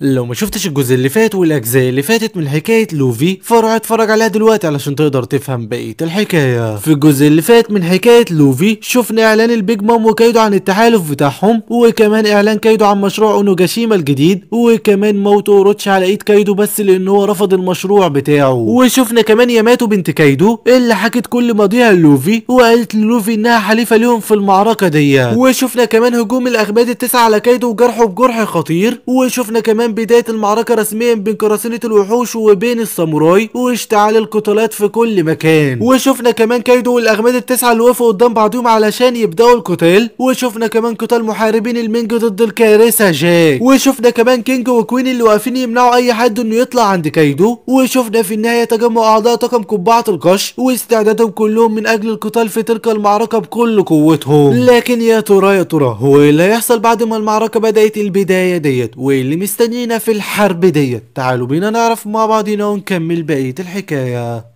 لو ما شفتش الجزء اللي فات والاجزاء اللي فاتت من حكايه لوفي فروح اتفرج عليها دلوقتي علشان تقدر تفهم بقيه الحكايه في الجزء اللي فات من حكايه لوفي شفنا اعلان البيج مام وكايدو عن التحالف بتاعهم وكمان اعلان كايدو عن مشروع اونوجاشيما الجديد وكمان موت اوروتشي على ايد كايدو بس لان هو رفض المشروع بتاعه وشفنا كمان ياماتو بنت كايدو اللي حكت كل ماضيها لوفي وقالت للوفي انها حليفه ليهم في المعركه دي وشفنا كمان هجوم الاغباد التسعه على كايدو وجرحه بجرح خطير وشفنا كمان بدايه المعركه رسميا بين قراصنه الوحوش وبين الساموراي واشتعال القتالات في كل مكان وشفنا كمان كايدو والاغماد التسعه اللي وقفوا قدام بعضهم علشان يبداوا القتال وشفنا كمان قتال محاربين المينج ضد الكارثه جاك وشفنا كمان كينج وكوين اللي واقفين يمنعوا اي حد انه يطلع عند كايدو وشفنا في النهايه تجمع اعضاء طاقم قبعه القش واستعدادهم كلهم من اجل القتال في تلك المعركه بكل قوتهم لكن يا ترى يا ترى هو ايه اللي هيحصل بعد ما المعركه بدات البدايه ديت وايه اللي مستنينا في الحرب ديت تعالوا بينا نعرف مع بعضنا ونكمل بقيه الحكايه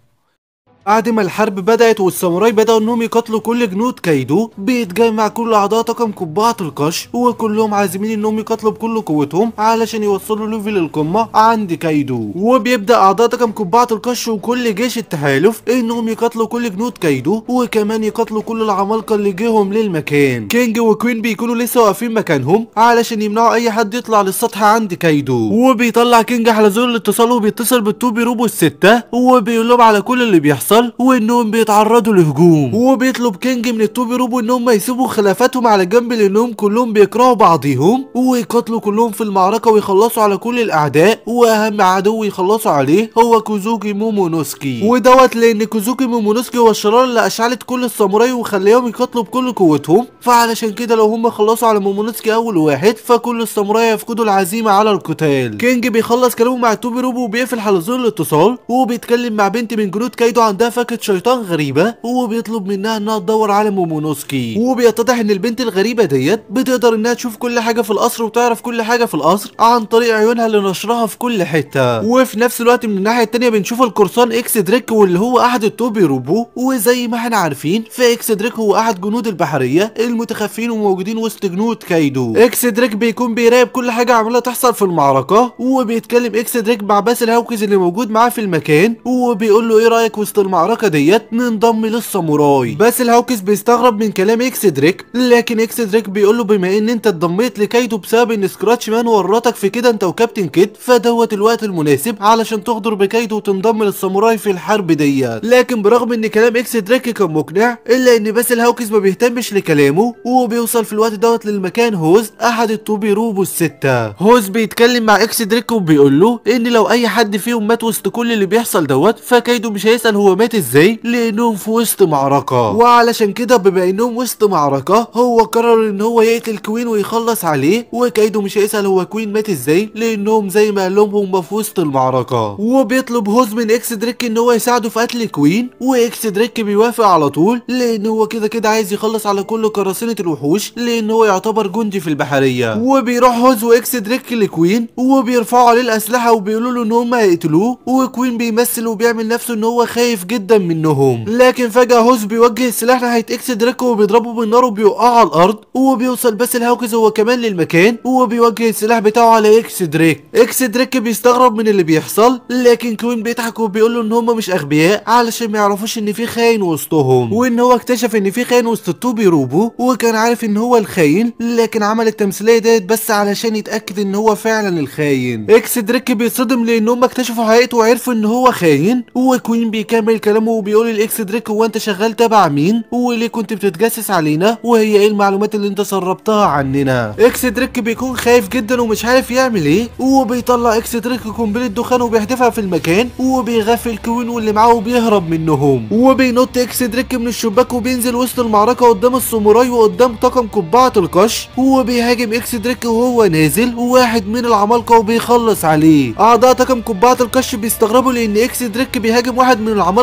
بعد ما الحرب بدأت والساموراي بدأوا انهم يقتلوا كل جنود كايدو بيتجمع كل اعضاء طاقم قبعة القش وكلهم عازمين انهم يقتلوا بكل قوتهم علشان يوصلوا لوفي للقمة عند كايدو وبيبدأ اعضاء طاقم قبعة القش وكل جيش التحالف انهم يقتلوا كل جنود كايدو وكمان يقتلوا كل العمالقة اللي جيهم للمكان كينج وكوين بيكونوا لسه واقفين مكانهم علشان يمنعوا اي حد يطلع للسطح عند كايدو وبيطلع كينج حلزون الاتصال وبيتصل بالتوبي روبو الستة وبيقول لهم على كل اللي بيحصل بيحصل وانهم بيتعرضوا لهجوم وبيطلب كينج من التوبي روبو انهم ما يسيبوا خلافاتهم على جنب لانهم كلهم بيكرهوا بعضيهم ويقاتلوا كلهم في المعركه ويخلصوا على كل الاعداء واهم عدو يخلصوا عليه هو كوزوكي مومونوسكي ودوت لان كوزوكي مومونوسكي هو الشراره اللي اشعلت كل الساموراي وخليهم يقاتلوا بكل قوتهم فعلشان كده لو هم خلصوا على مومونوسكي اول واحد فكل الساموراي يفقدوا العزيمه على القتال كينج بيخلص كلامه مع التوبي روبو وبيقفل حلزون الاتصال وبيتكلم مع بنت من جنود كايدو عندها فاكهة شيطان غريبة وبيطلب منها انها تدور على مومونوسكي وبيتضح ان البنت الغريبة ديت بتقدر انها تشوف كل حاجة في القصر وتعرف كل حاجة في القصر عن طريق عيونها اللي نشرها في كل حتة وفي نفس الوقت من الناحية التانية بنشوف القرصان اكس دريك واللي هو احد التوبي روبو وزي ما احنا عارفين فاكس دريك هو احد جنود البحرية المتخفين وموجودين وسط جنود كايدو اكس دريك بيكون بيراقب كل حاجة عمالة تحصل في المعركة وبيتكلم اكس دريك مع باسل هاوكز اللي موجود معاه في المكان وبيقول له ايه رايك وسط المعركة ديت ننضم للساموراي بس الهاوكس بيستغرب من كلام اكس دريك لكن اكس دريك بيقول له بما ان انت اتضميت لكايدو بسبب ان سكراتش مان ورطك في كده انت وكابتن كيد فدوت الوقت المناسب علشان تغدر بكايدو وتنضم للساموراي في الحرب ديت لكن برغم ان كلام اكس دريك كان مقنع الا ان بس الهاوكس ما بيهتمش لكلامه وبيوصل في الوقت دوت للمكان هوز احد التوبي روبو الستة هوز بيتكلم مع اكس دريك وبيقول له ان لو اي حد فيهم مات وسط كل اللي بيحصل دوت فكايدو مش هيسأل هو مات ازاي لانهم في وسط معركة وعلشان كده بما انهم وسط معركة هو قرر ان هو يقتل كوين ويخلص عليه وكايدو مش هيسأل هو كوين مات ازاي لانهم زي ما قال لهم هم في وسط المعركة وبيطلب هوز من اكس دريك ان هو يساعده في قتل كوين واكس دريك بيوافق على طول لان هو كده كده عايز يخلص على كل قراصنة الوحوش لان هو يعتبر جندي في البحرية وبيروح هوز واكس دريك لكوين وبيرفعوا عليه الاسلحة وبيقولوا له ان هم هيقتلوه وكوين بيمثل وبيعمل نفسه ان هو خايف جدا منهم لكن فجأة هوز بيوجه السلاح ناحية اكس دريك وبيضربه بالنار وبيوقعه على الارض وبيوصل بس الهاوكز هو كمان للمكان وبيوجه السلاح بتاعه على اكس دريك اكس دريك بيستغرب من اللي بيحصل لكن كوين بيضحك وبيقول له ان هم مش اغبياء علشان ما يعرفوش ان في خاين وسطهم وان هو اكتشف ان في خاين وسط التوبي روبو وكان عارف ان هو الخاين لكن عمل التمثيليه ديت بس علشان يتاكد ان هو فعلا الخاين اكس دريك بيتصدم لان هم اكتشفوا حقيقته وعرفوا ان هو خاين وكوين بيكمل كلامه وبيقول لاكس دريك هو انت شغال تبع مين وليه كنت بتتجسس علينا وهي ايه المعلومات اللي انت سربتها عننا اكس دريك بيكون خايف جدا ومش عارف يعمل ايه وبيطلع اكس دريك قنبله دخان وبيحدفها في المكان وبيغفل كوين واللي معاه وبيهرب منهم وبينط اكس دريك من الشباك وبينزل وسط المعركه قدام الساموراي وقدام طاقم قبعه القش وبيهاجم اكس دريك وهو نازل وواحد من العمالقه وبيخلص عليه اعضاء طاقم قبعه القش بيستغربوا لان اكس دريك بيهاجم واحد من العمالقه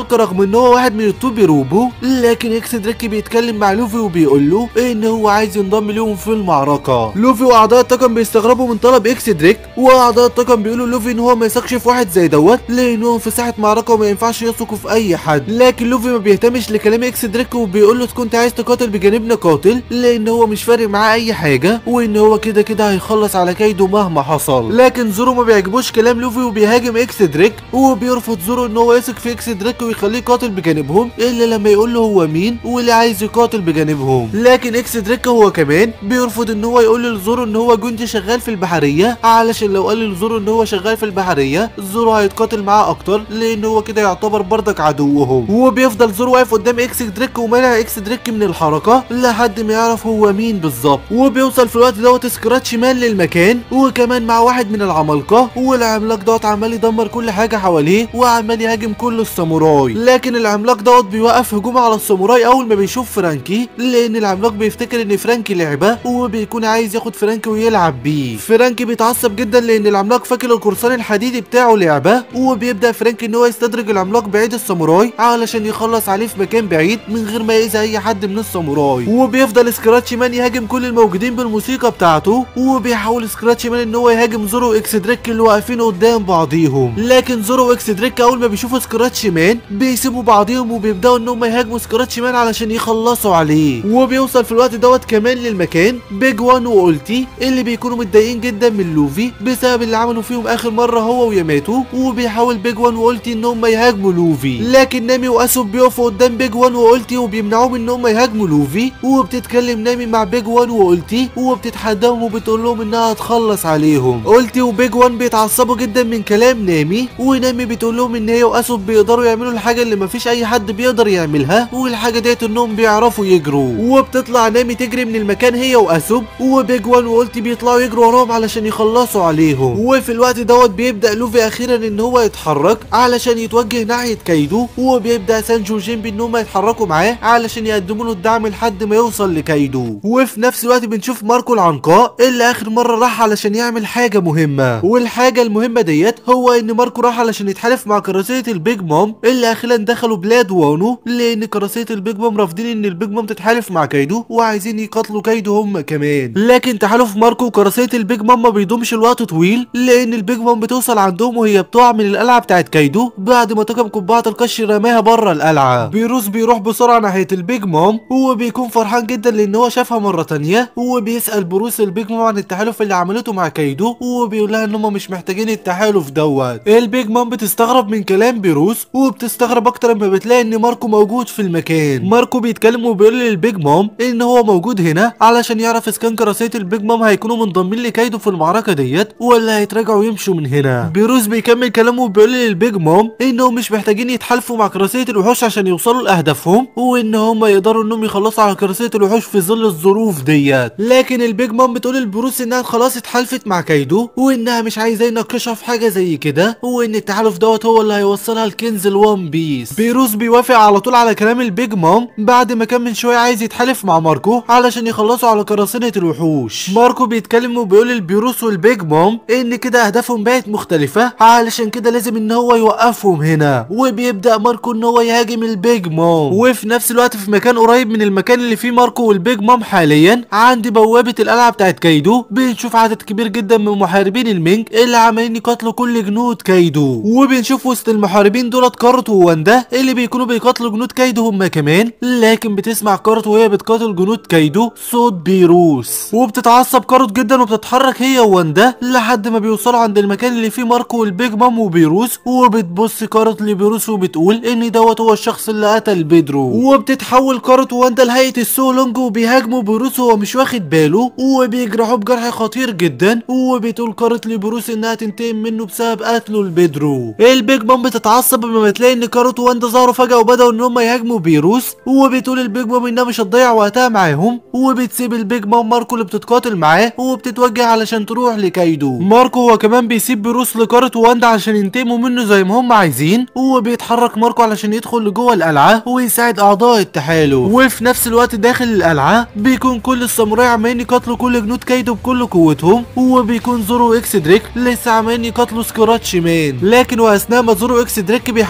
العمالقه رغم ان هو واحد من الطوب روبو لكن اكس دريك بيتكلم مع لوفي وبيقول له ان هو عايز ينضم ليهم في المعركه لوفي واعضاء الطاقم بيستغربوا من طلب اكس دريك واعضاء الطاقم بيقولوا لوفي ان هو ما يثقش في واحد زي دوت لانهم في ساحه معركه وما ينفعش يثقوا في اي حد لكن لوفي ما بيهتمش لكلام اكس دريك وبيقول له كنت عايز تقاتل بجانبنا قاتل لان هو مش فارق معاه اي حاجه وان هو كده كده هيخلص على كيده مهما حصل لكن زورو ما بيعجبوش كلام لوفي وبيهاجم اكس دريك وبيرفض زورو ان هو يثق في اكس دريك ويخليه قاتل بجانبهم الا لما يقول له هو مين واللي عايز يقاتل بجانبهم لكن اكس دريك هو كمان بيرفض ان هو يقول لزورو ان هو جندي شغال في البحريه علشان لو قال لزورو ان هو شغال في البحريه زورو هيتقاتل معاه اكتر لان هو كده يعتبر بردك عدوهم وبيفضل زورو واقف قدام اكس دريك ومانع اكس دريك من الحركه لحد ما يعرف هو مين بالظبط وبيوصل في الوقت دوت سكراتش مان للمكان وكمان مع واحد من العمالقه والعملاق دوت عمال يدمر كل حاجه حواليه وعمال يهاجم كل الساموراي لكن العملاق دوت بيوقف هجوم على الساموراي اول ما بيشوف فرانكي لان العملاق بيفتكر ان فرانكي لعبه وبيكون عايز ياخد فرانكي ويلعب بيه فرانكي بيتعصب جدا لان العملاق فاكر القرصان الحديدي بتاعه لعبه وبيبدا فرانكي ان هو يستدرج العملاق بعيد الساموراي علشان يخلص عليه في مكان بعيد من غير ما يأذي اي حد من الساموراي وبيفضل سكراتش مان يهاجم كل الموجودين بالموسيقى بتاعته وبيحاول سكراتش مان ان هو يهاجم زورو واكس دريك اللي واقفين قدام بعضيهم لكن زورو واكس دريك اول ما بيشوفوا سكراتش مان بيسيبوا بعضيهم وبيبداوا ان هم يهاجموا سكراتش مان علشان يخلصوا عليه وبيوصل في الوقت دوت كمان للمكان بيج وان واولتي اللي بيكونوا متضايقين جدا من لوفي بسبب اللي عملوا فيهم اخر مره هو وياماتو وبيحاول بيج وان واولتي ان هم يهاجموا لوفي لكن نامي واسوب بيقفوا قدام بيج وان واولتي وبيمنعوهم ان هم يهاجموا لوفي وبتتكلم نامي مع بيج وان واولتي وبتتحداهم وبتقول لهم انها هتخلص عليهم اولتي وبيج وان بيتعصبوا جدا من كلام نامي ونامي بتقول لهم ان هي واسوب بيقدروا يعملوا الحاجه اللي مفيش اي حد بيقدر يعملها والحاجه ديت انهم بيعرفوا يجروا وبتطلع نامي تجري من المكان هي واسوب وبيج وان واولتي بيطلعوا يجروا وراهم علشان يخلصوا عليهم وفي الوقت دوت بيبدا لوفي اخيرا ان هو يتحرك علشان يتوجه ناحيه كايدو وبيبدا سانجو وجينبي ان هم يتحركوا معاه علشان يقدموا له الدعم لحد ما يوصل لكايدو وفي نفس الوقت بنشوف ماركو العنقاء اللي اخر مره راح علشان يعمل حاجه مهمه والحاجه المهمه ديت هو ان ماركو راح علشان يتحالف مع كراسيه البيج مام اللي اخيرا دخلوا بلاد وانو لان كراسيه البيج مام رافضين ان البيج مام تتحالف مع كايدو وعايزين يقاتلوا كايدو هم كمان لكن تحالف ماركو وكراسيه البيج مام ما بيدومش الوقت طويل لان البيج مام بتوصل عندهم وهي بتقع من القلعه بتاعت كايدو بعد ما طاقم قبعه القش رماها بره القلعه بيروس بيروح بسرعه ناحيه البيج مام وبيكون فرحان جدا لان هو شافها مره تانية وبيسال بروس البيج مام عن التحالف اللي عملته مع كايدو وبيقول لها ان هم مش محتاجين التحالف دوت البيج مام بتستغرب من كلام بيروس وبتستغرب اكتر لما بتلاقي ان ماركو موجود في المكان ماركو بيتكلم وبيقول للبيج مام ان هو موجود هنا علشان يعرف اذا كان كراسيه البيج مام هيكونوا منضمين لكايدو في المعركه ديت ولا هيتراجعوا يمشوا من هنا بيروس بيكمل كلامه وبيقول للبيج مام انهم مش محتاجين يتحالفوا مع كراسيه الوحوش عشان يوصلوا لاهدافهم وان هم يقدروا انهم يخلصوا على كراسيه الوحوش في ظل الظروف ديت لكن البيج مام بتقول لبروس انها خلاص اتحالفت مع كايدو وانها مش عايزاه يناقشها في حاجه زي كده وان التحالف دوت هو اللي هيوصلها لكنز الوان بيس بيروس بيوافق على طول على كلام البيج مام بعد ما كان من شويه عايز يتحالف مع ماركو علشان يخلصوا على قراصنه الوحوش ماركو بيتكلم وبيقول للبيروس والبيج مام ان كده اهدافهم بقت مختلفه علشان كده لازم ان هو يوقفهم هنا وبيبدا ماركو ان هو يهاجم البيج مام وفي نفس الوقت في مكان قريب من المكان اللي فيه ماركو والبيج مام حاليا عند بوابه القلعه بتاعت كايدو بنشوف عدد كبير جدا من محاربين المينج اللي عمالين يقاتلوا كل جنود كايدو وبنشوف وسط المحاربين دولت كارت وواندا اللي بيكونوا بيقاتلوا جنود كايدو هم كمان لكن بتسمع كارت وهي بتقاتل جنود كايدو صوت بيروس وبتتعصب كارت جدا وبتتحرك هي وواندا لحد ما بيوصلوا عند المكان اللي فيه ماركو والبيج مام وبيروس وبتبص كارت لبيروس وبتقول ان دوت هو الشخص اللي قتل بيدرو وبتتحول كارت وواندا لهيئه السولونج وبيهاجموا بيروس وهو مش واخد باله وبيجرحوه بجرح خطير جدا وبتقول كارت لبيروس انها تنتقم منه بسبب قتله لبيدرو البيج مام بتتعصب لما بتلاقي ان كارت وواندا ظهروا فجاه وبداوا ان هم يهاجموا بيروس وبتقول البيج مام انها مش هتضيع وقتها معاهم وبتسيب البيج مام ماركو اللي بتتقاتل معاه وبتتوجه علشان تروح لكايدو ماركو هو كمان بيسيب بيروس لكارت وواندا عشان ينتقموا منه زي ما هم عايزين وبيتحرك ماركو علشان يدخل لجوه القلعه ويساعد اعضاء التحالف وفي نفس الوقت داخل القلعه بيكون كل الساموراي عمالين يقاتلوا كل جنود كايدو بكل قوتهم وبيكون زورو واكس دريك لسه عمالين يقاتلوا سكراتش مان لكن واثناء ما زورو واكس دريك بيحاولوا ان هم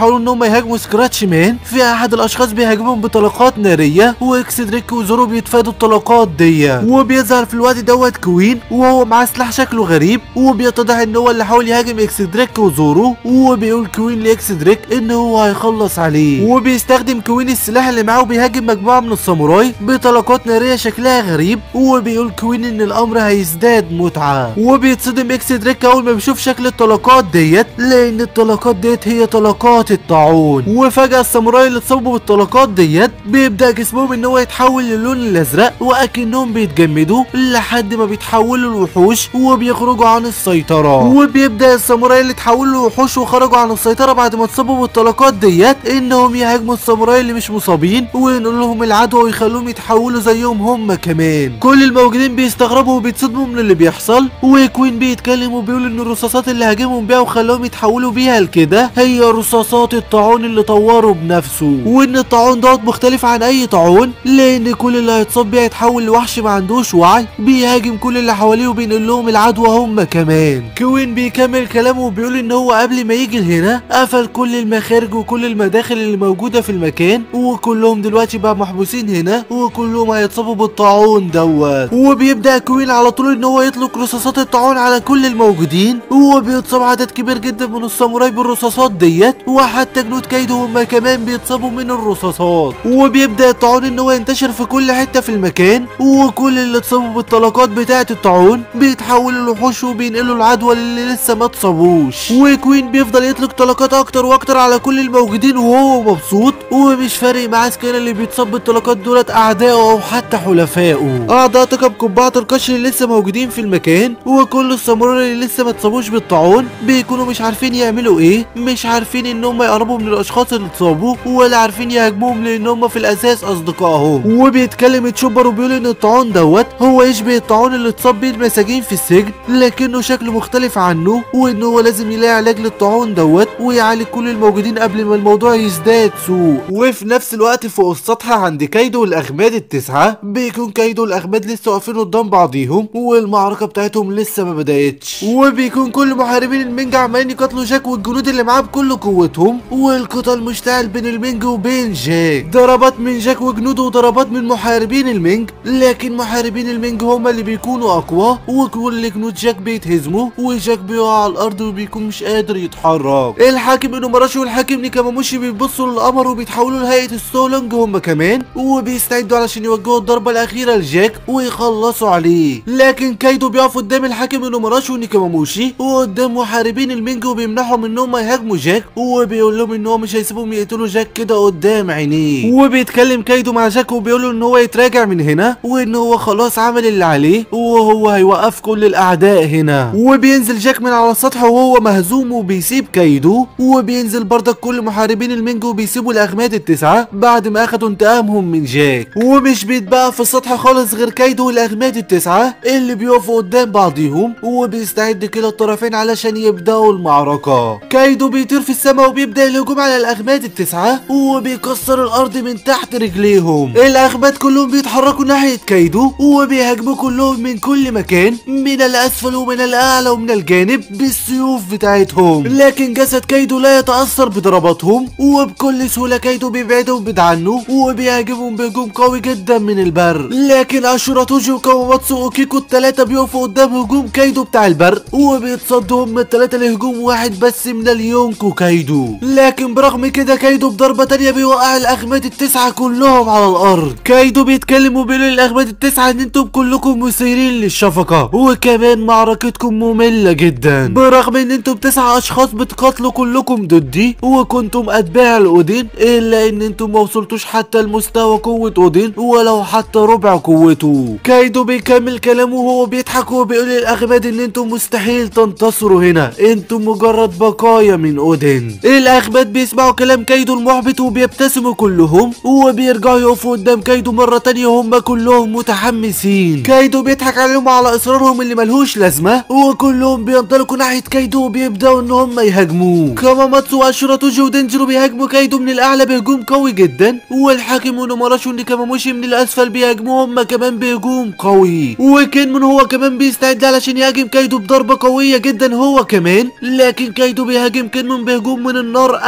هم يهاجموا سكراتش مان في احد الاشخاص بيهاجمهم بطلقات ناريه واكس دريك وزورو بيتفادوا الطلقات دي وبيظهر في الوقت دوت كوين وهو معاه سلاح شكله غريب وبيتضح ان هو اللي حاول يهاجم اكس دريك وزورو وبيقول كوين لاكس دريك ان هو هيخلص عليه وبيستخدم كوين السلاح اللي معاه وبيهاجم مجموعه من الساموراي بطلقات ناريه شكلها غريب وبيقول كوين ان الامر هيزداد متعه وبيتصدم اكس دريك اول ما بيشوف شكل الطلقات ديت لان الطلقات ديت هي طلقات الطاعون وفجاه الساموراي اللي اتصابوا بالطلقات ديت بيبدا جسمهم ان هو يتحول للون الازرق واكنهم بيتجمدوا لحد ما بيتحولوا لوحوش وبيخرجوا عن السيطره وبيبدا الساموراي اللي اتحولوا لوحوش وخرجوا عن السيطره بعد ما اتصابوا بالطلقات ديت انهم يهاجموا الساموراي اللي مش مصابين وينقلوا لهم العدوى ويخلوهم يتحولوا زيهم هم كمان كل الموجودين بيستغربوا وبيتصدموا من اللي بيحصل وكوين بيتكلم وبيقول ان الرصاصات اللي هاجمهم بيها وخلاهم يتحولوا بيها لكده هي رصاصات الطاعون اللي طوره بنفسه وان الطاعون دوت مختلف عن اي طاعون لان كل اللي هيتصاب بيه هيتحول لوحش ما عندوش وعي بيهاجم كل اللي حواليه وبينقل لهم العدوى هم كمان كوين بيكمل كلامه وبيقول ان هو قبل ما يجي لهنا قفل كل المخارج وكل المداخل اللي موجوده في المكان وكلهم دلوقتي بقى محبوسين هنا وكلهم هيتصابوا بالطاعون دوت وبيبدا كوين على طول ان هو يطلق رصاصات الطاعون على كل الموجودين وبيتصاب عدد كبير جدا من الساموراي بالرصاصات ديت وحتى جنود كايدو هم كمان بيتصابوا من الرصاصات وبيبدا الطاعون ان هو ينتشر في كل حته في المكان وكل اللي اتصابوا بالطلقات بتاعه الطاعون بيتحولوا لوحوش وبينقلوا العدوى اللي لسه ما اتصابوش وكوين بيفضل يطلق طلقات اكتر واكتر على كل الموجودين وهو مبسوط ومش فارق معاه إذا كان اللي بيتصاب بالطلقات دولت اعدائه او حتى حلفائه اعضاء طاقم قبعه القش اللي لسه موجودين في المكان وكل الساموراي اللي لسه ما اتصابوش بالطاعون بيكونوا مش عارفين يعملوا ايه مش عارفين ان هم يقربوا من الاشخاص اللي اتصابوا ولا عارفين يهاجموهم لان هم في الاساس اصدقائهم وبيتكلم تشوبر وبيقول ان الطاعون دوت هو يشبه الطاعون اللي اتصاب بيه المساجين في السجن لكنه شكله مختلف عنه وان هو لازم يلاقي علاج للطاعون دوت ويعالج كل الموجودين قبل ما الموضوع يزداد سوء وفي نفس الوقت فوق السطح عند كايدو والاغماد التسعه بيكون كايدو والاغماد لسه واقفين قدام بعضيهم والمعركه بتاعتهم لسه ما بداتش وبيكون كل محاربين المينج عمالين يقاتلوا جاك والجنود اللي معاه بكل قوتهم والقتال مشتعل بين المينج وبين جاك ضربات من جاك وجنوده وضربات من محاربين المينج لكن محاربين المينج هما اللي بيكونوا اقوى وكل جنود جاك بيتهزموا وجاك بيقع على الارض وبيكون مش قادر يتحرك الحاكم انوماراشي والحاكم نيكاماموشي بيبصوا للقمر وبيتحولوا لهيئه السولونج هما كمان وبيستعدوا علشان يوجهوا الضربه الاخيره لجاك ويخلصوا عليه لكن كايدو بيقف قدام الحاكم انوماراشي ونيكاماموشي وقدام محاربين المينج وبيمنعهم ان هم يهاجموا جاك وبيقول لهم ان هو مش هيسيبهم يقتلوا جاك كده قدام عينيه وبيتكلم كايدو مع جاك وبيقول له ان هو يتراجع من هنا وان هو خلاص عمل اللي عليه وهو هيوقف كل الاعداء هنا وبينزل جاك من على السطح وهو مهزوم وبيسيب كايدو وبينزل برضك كل محاربين المينج وبيسيبوا الاغماد التسعه بعد ما اخدوا انتقامهم من جاك ومش بيتبقى في السطح خالص غير كايدو والاغماد التسعه اللي بيقفوا قدام بعضيهم وبيستعد كلا الطرفين علشان يبداوا المعركه كايدو بيطير في السماء وبيبدا الهجوم على الاغماد التسعه وبيكسر الارض من تحت رجليهم الاغماد كلهم بيتحركوا ناحيه كايدو وبيهاجموا كلهم من كل مكان من الاسفل ومن الاعلى ومن الجانب بالسيوف بتاعتهم لكن جسد كايدو لا يتاثر بضرباتهم وبكل سهوله كايدو بيبعدهم بعيد عنه وبيهاجمهم بهجوم قوي جدا من البر لكن اشورا توجي وكاواماتسو اوكيكو التلاتة بيقفوا قدام هجوم كايدو بتاع البر وبيتصدوا هم التلاتة لهجوم واحد بس من اليونكو كايدو لكن برغم كده كايدو بضربة تانية بيوقع الاغماد التسعة كلهم على الارض كايدو بيتكلم وبيقول للاغماد التسعة ان انتم كلكم مثيرين للشفقة وكمان معركتكم مملة جدا برغم ان انتم تسعة اشخاص بتقاتلوا كلكم ضدي وكنتم اتباع الاودين الا ان انتم ما وصلتوش حتى لمستوى قوة اودين ولو حتى ربع قوته كايدو بيكمل كلامه وهو بيضحك وبيقول للاغماد ان انتم مستحيل تنتصروا هنا انتم مجرد بقايا من اودين الاغماد بيسمعوا كلام كايدو المحبط وبيبتسموا كلهم وبيرجعوا يقفوا قدام كايدو مرة تانية هم كلهم متحمسين كايدو بيضحك عليهم على اصرارهم اللي ملهوش لازمة وكلهم بينطلقوا ناحية كايدو وبيبداوا ان هم يهاجموه كاماماتسو واشورا توجي ودينجرو بيهاجموا كايدو من الاعلى بهجوم قوي جدا والحاكم ونوماراشو ونيكاماموشي من الاسفل بيهاجموه هم كمان بهجوم قوي وكينمون هو كمان بيستعد علشان يهاجم كايدو بضربة قوية جدا هو كمان لكن كايدو بيهاجم كينمون بهجوم من النار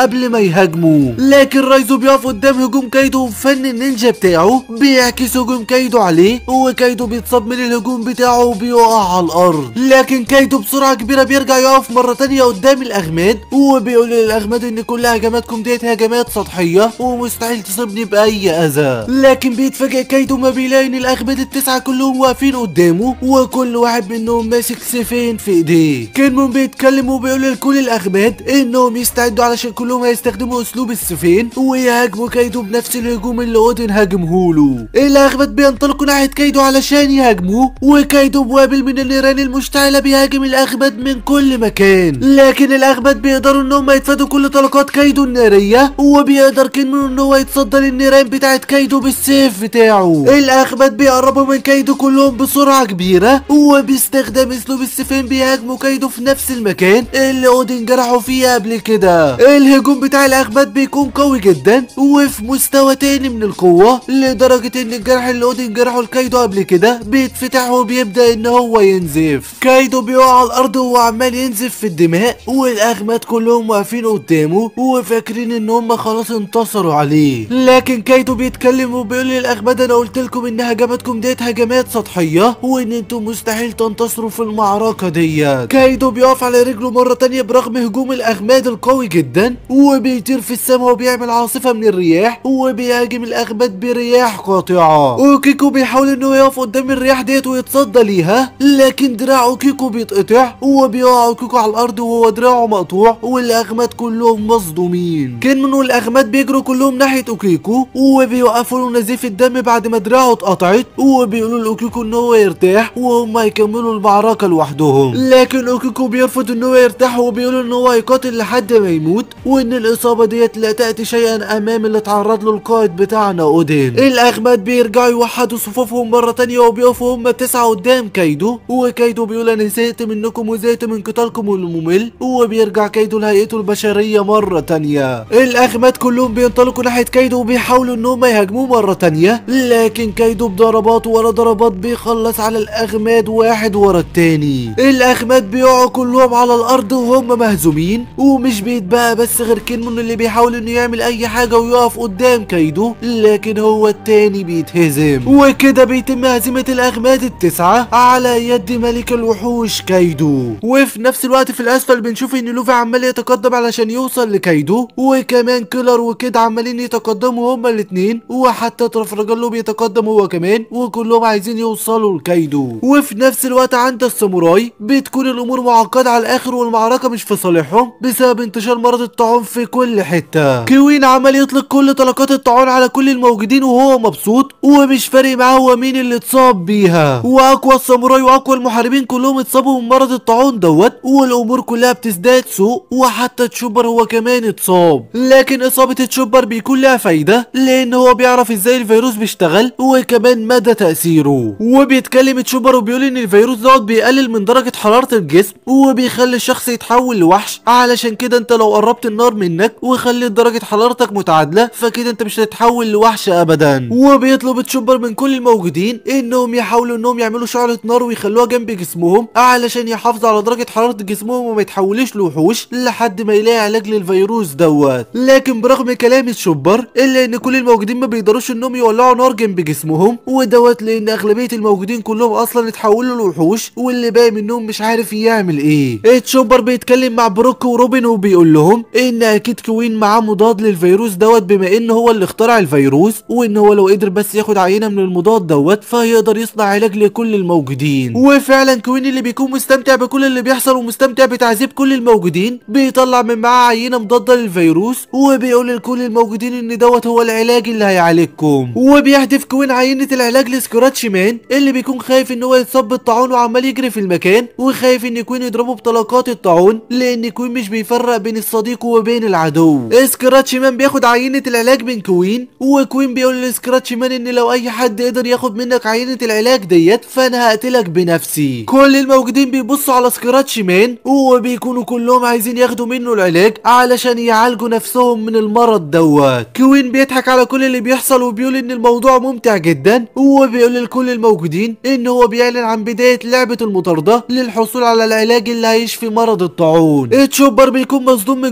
قبل ما يهاجموا لكن رايزو بيقف قدام هجوم كايدو وفن النينجا بتاعه بيعكس هجوم كايدو عليه وكايدو بيتصاب من الهجوم بتاعه وبيقع على الارض لكن كايدو بسرعه كبيره بيرجع يقف مره تانية قدام الاغماد وبيقول للاغماد ان كل هجماتكم ديت هجمات سطحيه ومستحيل تصيبني باي اذى لكن بيتفاجئ كايدو ما بيلاقي ان الاغماد التسعه كلهم واقفين قدامه وكل واحد منهم ماسك سيفين في ايديه كينمون بيتكلم وبيقول لكل الاغماد انهم يستعدوا علشان كلهم هيستخدموا اسلوب السيفين ويهاجموا كايدو بنفس الهجوم اللي اودن هاجمهوله الاغماد بينطلقوا ناحيه كايدو علشان يهاجموه وكايدو بوابل من النيران المشتعله بيهاجم الاغماد من كل مكان لكن الاغماد بيقدروا ان هم يتفادوا كل طلقات كايدو الناريه وبيقدر كينمون ان هو يتصدى للنيران بتاعت كايدو بالسيف بتاعه الاغماد بيقربوا من كايدو كلهم بسرعه كبيره وباستخدام اسلوب السيفين بيهاجموا كايدو في نفس المكان اللي اودن جرحوا فيه قبل كده الهجوم بتاع الاغماد بيكون قوي جدا وفي مستوى تاني من القوه لدرجه ان الجرح اللي اودن جرحه لكايدو قبل كده بيتفتح وبيبدا ان هو ينزف كايدو بيقع على الارض وهو عمال ينزف في الدماء والاغماد كلهم واقفين قدامه وفاكرين ان هم خلاص انتصروا عليه لكن كايدو بيتكلم وبيقول للاغماد انا قلت لكم ان هجماتكم ديت هجمات سطحيه وان انتم مستحيل تنتصروا في المعركه ديت كايدو بيقف على رجله مره تانية برغم هجوم الاغماد القوي جدا وبيطير في السماء وبيعمل عاصفه من الرياح وبيهاجم الاغماد برياح قاطعه وكيكو بيحاول انه يقف قدام الرياح ديت ويتصدى ليها لكن دراعه كيكو بيتقطع وبيقع كيكو على الارض وهو دراعه مقطوع والاغماد كلهم مصدومين كينمون والاغماد بيجروا كلهم ناحيه اوكيكو وبيوقفوا له نزيف الدم بعد ما دراعه اتقطعت وبيقولوا لاوكيكو ان هو يرتاح وهم يكملوا المعركه لوحدهم لكن اوكيكو بيرفض ان هو يرتاح وبيقول ان هو يقاتل لحد ما يموت وان الاصابه ديت لا تاتي شيئا امام اللي اتعرض له القائد بتاعنا اودين الاغماد بيرجعوا يوحدوا صفوفهم مره تانية وبيقفوا هم تسعه قدام كايدو وكايدو بيقول انا زهقت منكم وزهقت من قتالكم الممل وبيرجع كايدو لهيئته البشريه مره تانية الاغماد كلهم بينطلقوا ناحيه كايدو وبيحاولوا ان هم يهاجموه مره تانية لكن كايدو بضربات ورا ضربات بيخلص على الاغماد واحد ورا التاني الاغماد بيقعوا كلهم على الارض وهم مهزومين ومش بيتبقى بس غير كينمون اللي بيحاول انه يعمل اي حاجه ويقف قدام كايدو لكن هو التاني بيتهزم وكده بيتم هزيمه الاغماد التسعه على يد ملك الوحوش كايدو وفي نفس الوقت في الاسفل بنشوف ان لوفي عمال يتقدم علشان يوصل لكايدو وكمان كيلر وكيد عمالين يتقدموا هما الاتنين وحتى ترافرجالو بيتقدم هو كمان وكلهم عايزين يوصلوا لكايدو وفي نفس الوقت عند الساموراي بتكون الامور معقده على الاخر والمعركه مش في صالحهم بسبب انتشار مرض الطاعون في كل حته كوين عمال يطلق كل طلقات الطاعون على كل الموجودين وهو مبسوط ومش فارق معاه هو مين اللي اتصاب بيها واقوى الساموراي واقوى المحاربين كلهم اتصابوا من مرض الطاعون دوت والامور كلها بتزداد سوء وحتى تشوبر هو كمان اتصاب لكن اصابه تشوبر بيكون لها فايده لان هو بيعرف ازاي الفيروس بيشتغل وكمان مدى تاثيره وبيتكلم تشوبر وبيقول ان الفيروس دوت بيقلل من درجه حراره الجسم وبيخلي الشخص يتحول لوحش علشان كده انت لو قربت النار منك وخليت درجه حرارتك متعادله فكده انت مش هتتحول لوحش ابدا وبيطلب تشوبر من كل الموجودين انهم يحاولوا انهم يعملوا شعله نار ويخلوها جنب جسمهم علشان يحافظوا على درجه حراره جسمهم وما يتحولوش لوحوش لحد ما يلاقي علاج للفيروس دوت لكن برغم كلام تشوبر الا ان كل الموجودين ما بيقدروش انهم يولعوا نار جنب جسمهم ودوت لان اغلبيه الموجودين كلهم اصلا اتحولوا لوحوش واللي باقي منهم مش عارف يعمل ايه تشوبر بيتكلم مع بروك وروبن وبيقول لهم ان اكيد كوين معاه مضاد للفيروس دوت بما ان هو اللي اخترع الفيروس وان هو لو قدر بس ياخد عينه من المضاد دوت فهيقدر يصنع علاج لكل الموجودين وفعلا كوين اللي بيكون مستمتع بكل اللي بيحصل ومستمتع بتعذيب كل الموجودين بيطلع من معاه عينه مضاده للفيروس وبيقول لكل الموجودين ان دوت هو العلاج اللي هيعالجكم وبيهدف كوين عينه العلاج لسكراتش مان اللي بيكون خايف ان هو يتصاب بالطاعون وعمال يجري في المكان وخايف ان كوين يضربه بطلقات الطاعون لان كوين مش بيفرق بين الصديق وبين العدو سكراتش مان بياخد عينه العلاج من كوين وكوين بيقول لسكراتش مان ان لو اي حد قدر ياخد منك عينه العلاج ديت فانا هقتلك بنفسي كل الموجودين بيبصوا على سكراتش مان وبيكونوا كلهم عايزين ياخدوا منه العلاج علشان يعالجوا نفسهم من المرض دوت كوين بيضحك على كل اللي بيحصل وبيقول ان الموضوع ممتع جدا وبيقول لكل الموجودين ان هو بيعلن عن بدايه لعبه المطارده للحصول على العلاج اللي هيشفي مرض الطاعون تشوبر بيكون مصدوم من كل اللي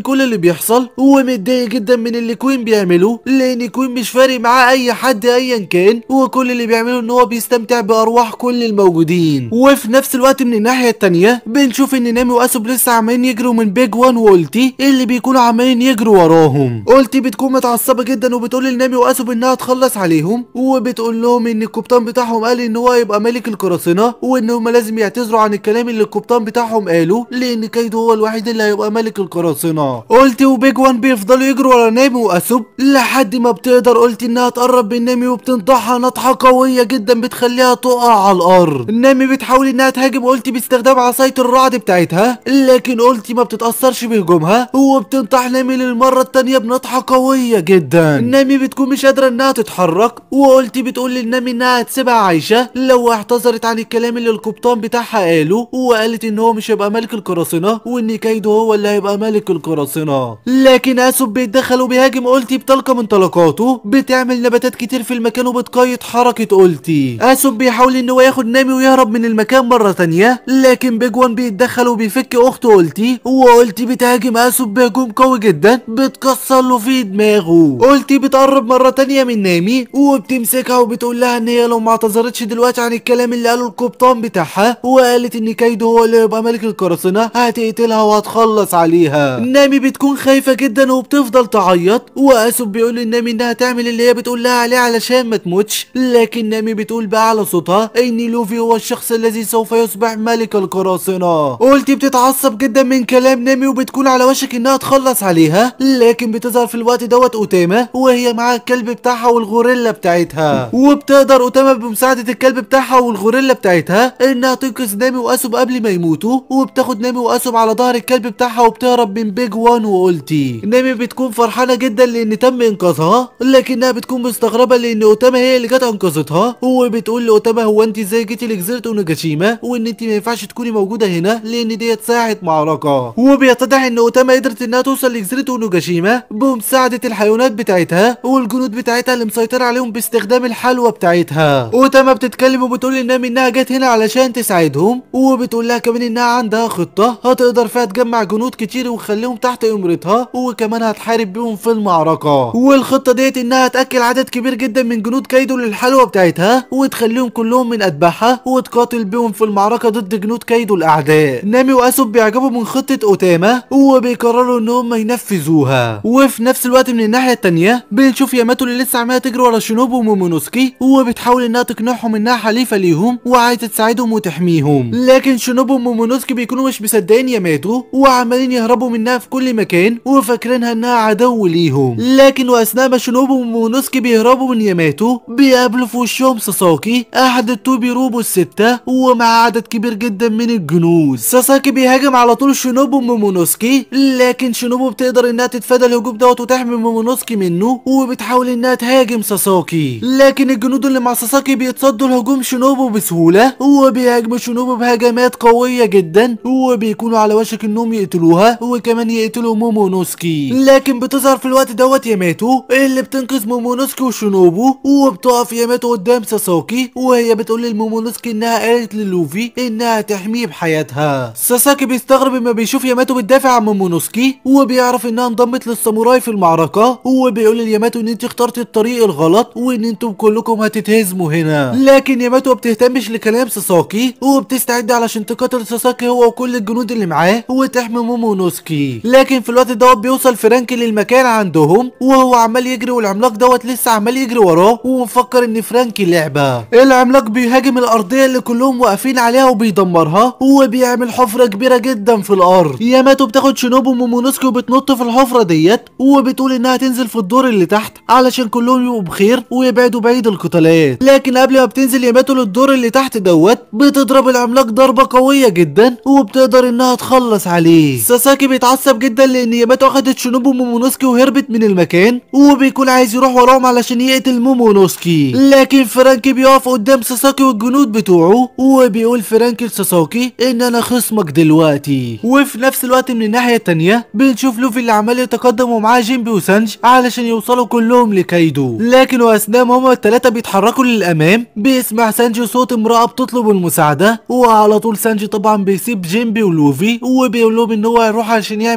بيحصل ومتضايق جدا من اللي كوين بيعمله لان كوين مش فارق معاه اي حد ايا كان وكل اللي بيعمله ان هو بيستمتع بارواح كل الموجودين وفي نفس الوقت من الناحيه التانيه بنشوف ان نامي واسوب لسه عمالين يجروا من بيج وان والتي اللي بيكونوا عمالين يجروا وراهم قلتي بتكون متعصبه جدا وبتقول لنامي واسوب انها تخلص عليهم وبتقول لهم ان القبطان بتاعهم قال ان هو يبقى ملك القراصنه وان هم لازم يعتذروا عن الكلام اللي القبطان بتاعهم قاله لان كايدو هو الوحيد اللي هيبقى ملك القراصنه قلتي وبيج وان بيفضلوا يجروا ورا نامي واسوب لحد ما بتقدر قلتي انها تقرب من نامي وبتنطحها نطحه قويه جدا بتخليها تقع على الارض نامي بتحاول انها تهاجم قلتي باستخدام عصايه الرعد بتاعتها لكن قلتي ما بتتاثرش بهجومها وبتنطح نامي للمره التانيه بنطحه قويه جدا نامي بتكون مش قادره انها تتحرك وقلتي بتقول للنامي انها هتسيبها عايشه لو اعتذرت عن الكلام اللي القبطان بتاعها قاله وقالت ان هو مش هيبقى ملك القراصنه وان كايدو هو اللي هيبقى ملك القراصنه لكن اسوب بيتدخل وبيهاجم قلتي بطلقه من طلقاته بتعمل نباتات كتير في المكان وبتقيد حركه قلتي اسوب بيحاول ان هو ياخد نامي ويهرب من المكان مره تانية لكن بيج وان بيتدخل وبيفك اخته قلتي وقلتي بتهاجم اسوب بهجوم قوي جدا بتكسر له في دماغه قلتي بتقرب مره تانية من نامي وبتمسكها وبتقول لها ان هي لو ما اعتذرتش دلوقتي عن الكلام اللي قاله القبطان بتاعها وقالت ان كايدو هو اللي يبقى ملك القراصنه هتقتلها وهتخلص عليها نامي بتكون خايفه جدا وبتفضل تعيط واسوب بيقول لنامي انها تعمل اللي هي بتقول لها عليه علشان ما تموتش لكن نامي بتقول بأعلى صوتها ان لوفي هو الشخص الذي سوف يصبح ملك القراصنه قلتي بتتعصب جدا من كلام نامي وبتكون على وشك انها تخلص عليها لكن بتظهر في الوقت دوت اوتاما وهي مع الكلب بتاعها والغوريلا بتاعتها وبتقدر اوتاما بمساعده الكلب بتاعها والغوريلا بتاعتها انها تنقذ نامي واسوب قبل ما يموتوا وبتاخد نامي واسوب على ظهر الكلب بتاعها وبتهرب من بيج وان وقلتي نامي بتكون فرحانه جدا لان تم انقاذها لكنها بتكون مستغربه لان اوتاما هي اللي جت انقذتها وبتقول لاوتاما هو انت ازاي جيتي لجزيره اوناجاشيما وان انت ما ينفعش تكوني موجوده هنا لان ديت ساعه معركه وبيتضح ان اوتاما قدرت انها توصل لجزيره اوناجاشيما بمساعده الحيوانات بتاعتها والجنود بتاعتها اللي مسيطره عليهم باستخدام الحلوى بتاعتها اوتاما بتتكلم وبتقول لنامي انها جت هنا علشان تساعدهم وبتقول لها كمان انها عندها خطه هتقدر فيها تجمع جنود كتير وتخليهم تحت امرتها وكمان هتحارب بيهم في المعركه والخطه ديت انها تاكل عدد كبير جدا من جنود كايدو للحلوى بتاعتها وتخليهم كلهم من اتباعها وتقاتل بيهم في المعركه ضد جنود كايدو الاعداء نامي واسوب بيعجبوا من خطه اوتاما وبيقرروا ان هم ينفذوها وفي نفس الوقت من الناحيه التانيه بنشوف ياماتو اللي لسه عماله تجري ورا شينوبو ومومونوسكي وبتحاول انها تقنعهم انها حليفه ليهم وعايزه تساعدهم وتحميهم لكن شينوبو ومومونوسكي بيكونوا مش مصدقين ياماتو وعمالين يهربوا منها في كل مكان وفاكرينها انها عدو ليهم لكن واثناء ما شينوبو ومومونوسكي بيهربوا من ياماتو بيقابلوا في وشهم ساساكي احد التوبي روبو الستة ومع عدد كبير جدا من الجنود ساساكي بيهاجم على طول شينوبو ومومونوسكي لكن شينوبو بتقدر انها تتفادى الهجوم دوت وتحمي مومونوسكي منه وبتحاول انها تهاجم ساساكي لكن الجنود اللي مع ساساكي بيتصدوا لهجوم شينوبو بسهولة وبيهاجموا شينوبو بهجمات قوية جدا وبيكونوا على وشك انهم يقتلوها وكمان يقتلوا مومونوسكي لكن بتظهر في الوقت دوت ياماتو اللي بتنقذ مومونوسكي وشينوبو وبتقف ياماتو قدام ساساكي وهي بتقول للمومونوسكي انها قالت للوفي انها تحميه بحياتها ساساكي بيستغرب لما بيشوف ياماتو بتدافع عن مومونوسكي وبيعرف انها انضمت للساموراي في المعركة وبيقول لياماتو ان انت اخترت الطريق الغلط وان انتم كلكم هتتهزموا هنا لكن ياماتو ما بتهتمش لكلام ساساكي وبتستعد علشان تقاتل ساساكي هو وكل الجنود اللي معاه وتحمي مومونوسكي لكن في الوقت دوت بيوصل فرانكي للمكان عندهم وهو عمال يجري والعملاق دوت لسه عمال يجري وراه ومفكر ان فرانكي لعبه العملاق بيهاجم الارضيه اللي كلهم واقفين عليها وبيدمرها وبيعمل حفره كبيره جدا في الارض ياماتو بتاخد شينوبو ومومونوسكي وبتنط في الحفره ديت وبتقول انها تنزل في الدور اللي تحت علشان كلهم يبقوا بخير ويبعدوا بعيد القتالات لكن قبل ما بتنزل ياماتو للدور اللي تحت دوت بتضرب العملاق ضربه قويه جدا وبتقدر انها تخلص عليه ساساكي بيتعصب جدا لان ياماتو اخدت شينوبو ومومونوسكي وهربت من المكان وبيكون عايز يروح وراهم علشان يقتل مومونوسكي لكن فرانكي بيقف قدام ساساكي والجنود بتوعه وبيقول فرانكي لساساكي ان انا خصمك دلوقتي وفي نفس الوقت من الناحيه التانيه بنشوف لوفي اللي عمال يتقدم ومعاه جيمبي وسانج علشان يوصلوا كلهم لكايدو لكن واثناء ما هما التلاته بيتحركوا للامام بيسمع سانجي صوت امراه بتطلب المساعده وعلى طول سانجي طبعا بيسيب جيمبي ولوفي وبيقول لهم ان هو هيروح علشان يعمل حاجه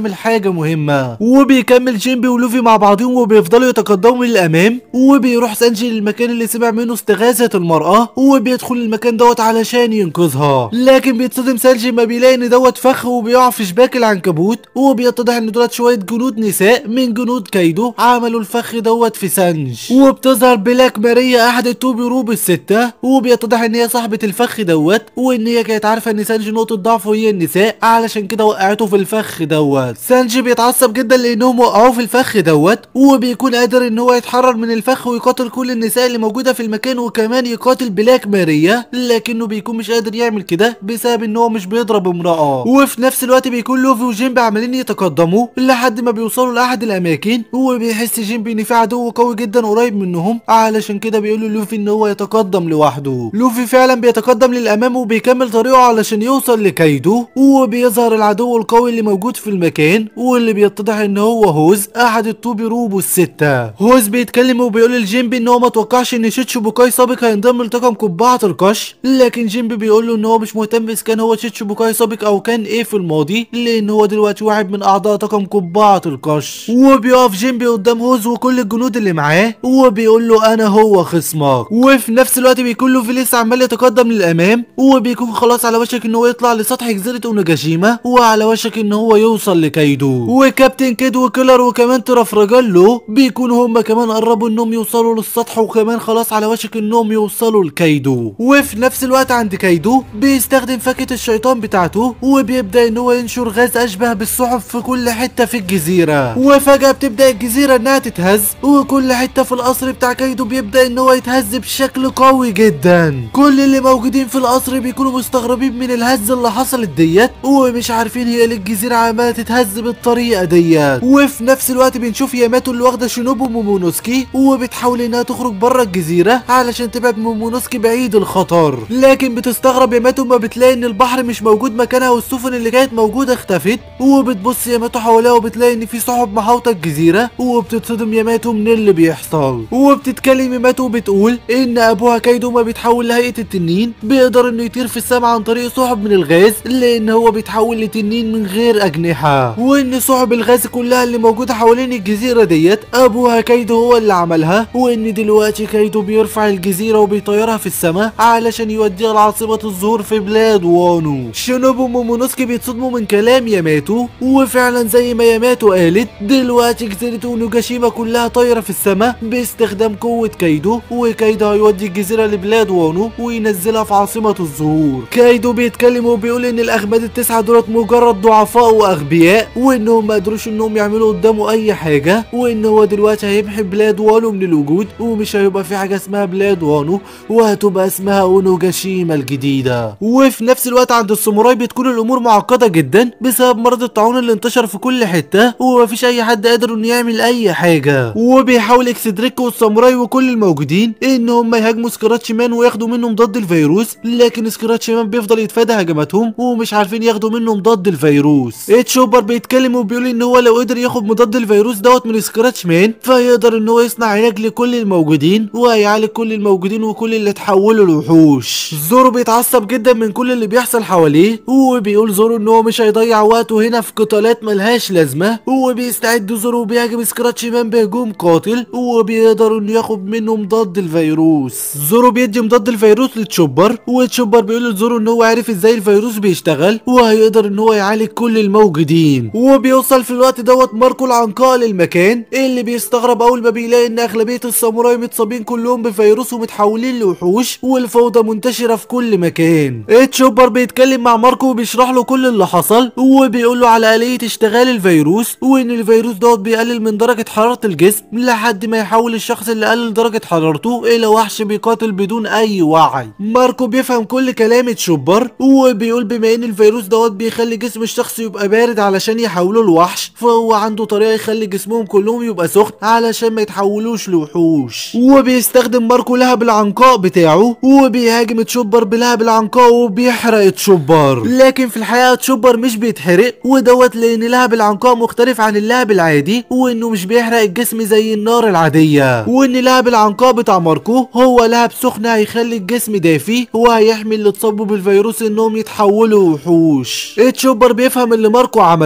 حاجه مهمه وبيكمل جيمبي ولوفي مع بعضهم وبيفضلوا يتقدموا للامام وبيروح سانجي للمكان اللي سمع منه استغاثه المراه وبيدخل المكان دوت علشان ينقذها لكن بيتصدم سانجي ما بيلاقي ان دوت فخ وبيقع في شباك العنكبوت وبيتضح ان دولت شويه جنود نساء من جنود كايدو عملوا الفخ دوت في سانج وبتظهر بلاك ماريا احد التوبي روب الستة وبيتضح ان هي صاحبة الفخ دوت وان هي كانت عارفة ان سانجي نقطة ضعفه هي النساء علشان كده وقعته في الفخ دوت سانجي بيتعصب جدا لانهم وقعوه في الفخ دوت وبيكون قادر ان هو يتحرر من الفخ ويقاتل كل النساء اللي موجودة في المكان وكمان يقاتل بلاك ماريا لكنه بيكون مش قادر يعمل كده بسبب ان هو مش بيضرب امرأة وفي نفس الوقت بيكون لوفي وجيمبي عمالين يتقدموا لحد ما بيوصلوا لاحد الاماكن وبيحس جيمبي ان في عدو قوي جدا قريب منهم علشان كده بيقولوا لوفي ان هو يتقدم لوحده لوفي فعلا بيتقدم للامام وبيكمل طريقه علشان يوصل لكايدو وبيظهر العدو القوي اللي موجود في المكان واللي بيتضح ان هو هوز احد الطوبي روبو الستة هوز بيتكلم وبيقول لجيمبي ان هو ما توقعش ان شيتشو بوكاي سابق هينضم لطاقم قبعة القش لكن جيمبي بيقول له ان هو مش مهتم اذا كان هو شيتشو بوكاي سابق او كان ايه في الماضي لان هو دلوقتي واحد من اعضاء طاقم قبعة القش وبيقف جيمبي قدام هوز وكل الجنود اللي معاه وبيقول له انا هو خصمك وفي نفس الوقت بيكون له فيليس عمال يتقدم للامام وبيكون خلاص على وشك ان هو يطلع لسطح جزيره اوناجاشيما وعلى وشك ان هو يوصل لكايدو وكابتن كيد وكيلر وكمان ترافراجالو بيكونوا هم كمان قربوا انهم يوصلوا للسطح وكمان خلاص على وشك انهم يوصلوا لكايدو وفي نفس الوقت عند كايدو بيستخدم فاكهه الشيطان بتاعته وبيبدا ان هو ينشر غاز اشبه بالسحب في كل حته في الجزيره وفجاه بتبدا الجزيره انها تتهز وكل حته في القصر بتاع كايدو بيبدا ان هو يتهز بشكل قوي جدا كل اللي موجودين في القصر بيكونوا مستغربين من الهز اللي حصلت ديت ومش عارفين هي ليه الجزيره عماله تتهز بالطريقه ديت وفي نفس الوقت بنشوف ياماتو اللي واخده شينوبو مومونوسكي وبتحاول انها تخرج بره الجزيره علشان تبعد مومونوسكي بعيد الخطر لكن بتستغرب ياماتو ما بتلاقي ان البحر مش موجود مكانها والسفن اللي كانت موجوده اختفت وبتبص ياماتو حواليها وبتلاقي ان في سحب محاوطه الجزيره وبتتصدم ياماتو من اللي بيحصل وبتتكلم ياماتو وبتقول ان ابوها كايدو ما بيتحول لهيئه التنين بيقدر انه يطير في السماء عن طريق سحب من الغاز لان هو بيتحول لتنين من غير اجنحه وان سحب الغاز كلها اللي موجوده حوالين الجزيره ديت ابوها كايدو هو اللي عملها وان دلوقتي كايدو بيرفع الجزيره وبيطيرها في السماء علشان يوديها لعاصمه الزهور في بلاد وانو شينوبو مومونوسكي بيتصدموا من كلام ياماتو وفعلا زي ما ياماتو قالت دلوقتي جزيره اونوجاشيما كلها طايره في السماء باستخدام قوه كايدو وكايدو هيودي الجزيره لبلاد وانو وينزلها في عاصمه الزهور كايدو بيتكلم وبيقول ان الاغباد التسعه دولت مجرد ضعفاء واغبياء وانهم ما قدروش انهم يعملوا قدامه اي حاجه وان هو دلوقتي هيمحي بلاد وانو من الوجود ومش هيبقى في حاجه اسمها بلاد وانو وهتبقى اسمها اونوجاشيما الجديده وفي نفس الوقت عند الساموراي بتكون الامور معقده جدا بسبب مرض الطاعون اللي انتشر في كل حته ومفيش اي حد قادر انه يعمل اي حاجه وبيحاول اكسدريك والساموراي وكل الموجودين ان هم يهاجموا سكراتشي مان وياخدوا منه مضاد الفيروس لكن سكراتشي مان بيفضل يتفادى هجماتهم ومش عارفين ياخدوا منه مضاد الفيروس تشوبر بيتكلم وبيقول ان هو لو قدر ياخد مضاد الفيروس دوت من سكراتش مان فيقدر ان هو يصنع علاج لكل الموجودين وهيعالج كل الموجودين وكل اللي اتحولوا لوحوش زورو بيتعصب جدا من كل اللي بيحصل حواليه وبيقول زورو ان هو مش هيضيع وقته هنا في قتالات ملهاش لازمه وبيستعد زورو وبيهاجم سكراتش مان بهجوم قاتل وبيقدر انه ياخد منه مضاد الفيروس زورو بيدي مضاد الفيروس لتشوبر وتشوبر بيقول لزورو ان هو عارف ازاي الفيروس بيشتغل وهيقدر ان هو يعالج كل الموجودين وبيوصل في الوقت دوت ماركو العنقاء للمكان اللي بيستغرب اول ما بيلاقي ان اغلبيه الساموراي متصابين كلهم بفيروس ومتحولين لوحوش والفوضى منتشره في كل مكان تشوبر بيتكلم مع ماركو وبيشرح له كل اللي حصل وبيقول له على آلية اشتغال الفيروس وان الفيروس دوت بيقلل من درجه حراره الجسم لحد ما يحول الشخص اللي قلل درجه حرارته الى وحش بيقاتل بدون اي وعي ماركو بيفهم كل كلام تشوبر وبيقول بما ان الفيروس دوت بيخلي جسم الشخص يبقى بارد علشان يحوله لوحش فهو عنده طريقه يخلي جسمهم كلهم يبقى سخن علشان ما يتحولوش لوحوش وبيستخدم ماركو لهب العنقاء بتاعه وبيهاجم تشوبر بلهب العنقاء وبيحرق تشوبر لكن في الحقيقه تشوبر مش بيتحرق ودوت لان لهب العنقاء مختلف عن اللهب العادي وانه مش بيحرق الجسم زي النار العاديه وان لهب العنقاء بتاع ماركو هو لهب سخن هيخلي الجسم دافي وهيحمي اللي اتصابوا بالفيروس انهم يتحولوا وحوش تشوبر بيفهم اللي ماركو عمله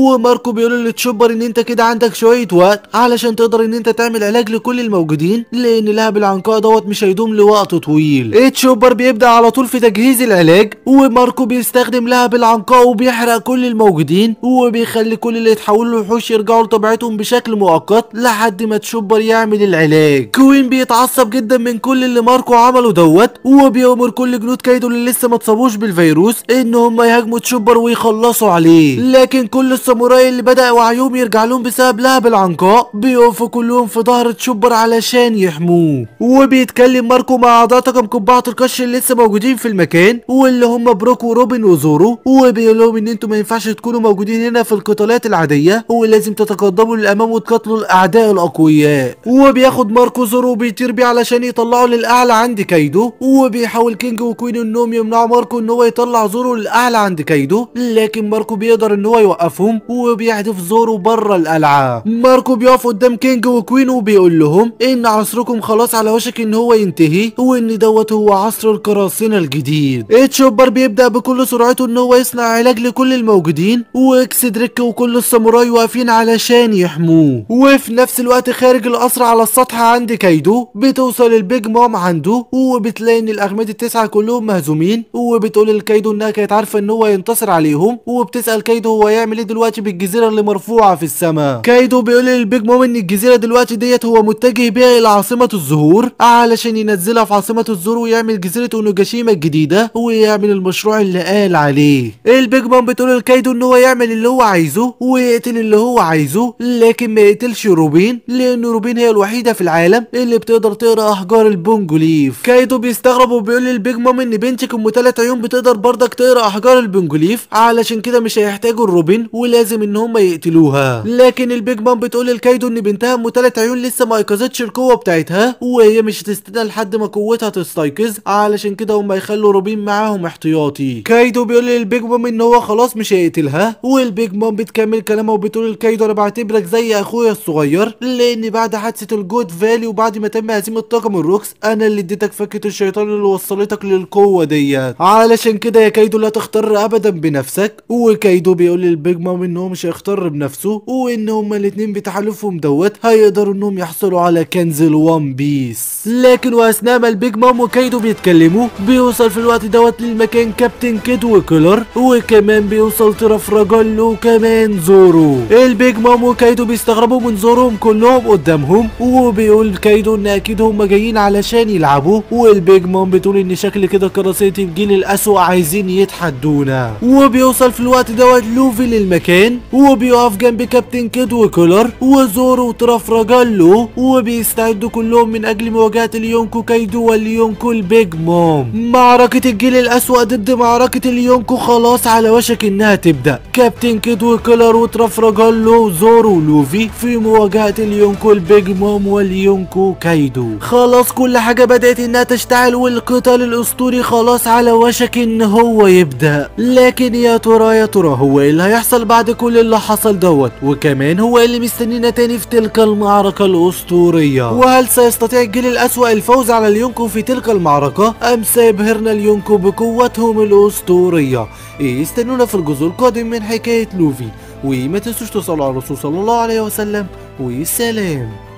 وماركو بيقول لتشوبر ان انت كده عندك شويه وقت علشان تقدر ان انت تعمل علاج لكل الموجودين لان لهب العنقاء دوت مش هيدوم لوقت طويل إيه تشوبر بيبدا على طول في تجهيز العلاج وماركو بيستخدم لهب العنقاء وبيحرق كل الموجودين وبيخلي كل اللي يتحولوا لوحوش يرجعوا لطبيعتهم بشكل مؤقت لحد ما تشوبر يعمل العلاج كوين بيتعصب جدا من كل اللي ماركو عمله دوت وبيأمر كل جنود كايدو اللي لسه ما اتصابوش بالفيروس ان هم يهاجموا تشوبر ويخلصوا عليه لكن كل الساموراي اللي بدأ وعيهم يرجع لهم بسبب لهب العنقاء بيقفوا كلهم في ظهر تشوبر علشان يحموه وبيتكلم ماركو مع اعضاء طاقم قبعة القش اللي لسه موجودين في المكان واللي هم بروك وروبن وزورو وبيقول لهم ان انتوا ما ينفعش تكونوا موجودين هنا في القتالات العادية ولازم تتقدموا للامام وتقاتلوا الاعداء الاقوياء وبياخد ماركو زورو وبيطير بيه علشان يطلعه للاعلى عند كايدو وبيحاول كينج وكوين انهم يمنعوا ماركو ان هو يطلع زورو للاعلى عند كايدو لكن ماركو بيقدر ان هو يوقفهم وبيحدف زورو بره القلعه ماركو بيقف قدام كينج وكوين وبيقول لهم ان عصركم خلاص على وشك ان هو ينتهي وان دوت هو عصر القراصنه الجديد اتشوبر بيبدا بكل سرعته ان هو يصنع علاج لكل الموجودين واكس دريك وكل الساموراي واقفين علشان يحموه وفي نفس الوقت خارج القصر على السطح عند كايدو بتوصل البيج مام عنده وبتلاقي ان الاغماد التسعه كلهم مهزومين وبتقول لكايدو انها كانت عارفه ان هو ينتصر عليهم وبتسال كايدو هو يعمل ايه دلوقتي بالجزيره اللي مرفوعه في السماء كايدو بيقول للبيج مام ان الجزيره دلوقتي ديت هو متجه بيها الى عاصمه الزهور علشان ينزلها في عاصمه الزهور ويعمل جزيره اونوجاشيما الجديده ويعمل المشروع اللي قال عليه البيج مام بتقول لكايدو ان هو يعمل اللي هو عايزه ويقتل اللي هو عايزه لكن ما يقتلش روبين لان روبين هي الوحيده في العالم اللي بتقدر تقرا احجار البونجوليف كايدو بيستغرب وبيقول للبيج مام ان بنتك ام ثلاث عيون بتقدر برضك تقرا احجار البونجوليف علشان كده مش هيحتاجوا الروبين ولازم ان هم يقتلوها لكن البيج مام بتقول لكايدو ان بنتها ام ثلاث عيون لسه ما ايقظتش القوه بتاعتها وهي مش هتستنى لحد ما قوتها تستيقظ علشان كده هم يخلوا روبين معاهم احتياطي كايدو بيقول للبيج مام ان هو خلاص مش هيقتلها والبيج مام بتكمل كلامها وبتقول لكايدو انا بعتبرك زي اخويا الصغير لان بعد حادثه الجود فالي وبعد ما تم هزيمه طاقم الروكس انا اللي اديتك فكه الشيطان اللي وصلتك للقوه ديت علشان كده يا كايدو لا تختار ابدا بنفسك وكايدو بيقول للبيج مام ان هو مش هيختار بنفسه وان هما الاتنين بتحالفهم دوت هيقدروا انهم يحصلوا على كنز الوان بيس لكن واثناء ما البيج مام وكايدو بيتكلموا بيوصل في الوقت دوت للمكان كابتن كيد وكيلر وكمان بيوصل طرف راجل وكمان زورو البيج مام وكايدو بيستغربوا من زورهم كلهم قدامهم وبيقول كايدو ان اكيد هم جايين علشان يلعبوا والبيج مام بتقول ان شكل كده قراصنة الجيل الاسوأ عايزين يتحدونا وبيوصل في الوقت دوت لوفي للمكان وبيقف جنب كابتن كيد وكولر وزورو وطرف راجالو وبيستعدوا كلهم من اجل مواجهة اليونكو كايدو واليونكو البيج مام معركة الجيل الاسوأ ضد معركة اليونكو خلاص على وشك انها تبدأ كابتن كيد وكولر وطرف راجالو وزورو ولوفي في مواجهة اليونكو البيج مام واليونكو كايدو خلاص كل حاجة بدأت انها تشتعل والقتال الاسطوري خلاص على وشك ان هو يبدأ لكن يا ترى يا ترى هو ايه اللي هيحصل بعد كل اللي حصل دوت وكمان هو إيه اللي مستنينا تاني في تلك المعركة الاسطورية وهل سيستطيع الجيل الاسوأ الفوز على اليونكو في تلك المعركة ام سيبهرنا اليونكو بقوتهم الاسطورية إيه استنونا في الجزء القادم من حكاية لوفي وما تنسوش تصلوا على الرسول صلى الله عليه وسلم والسلام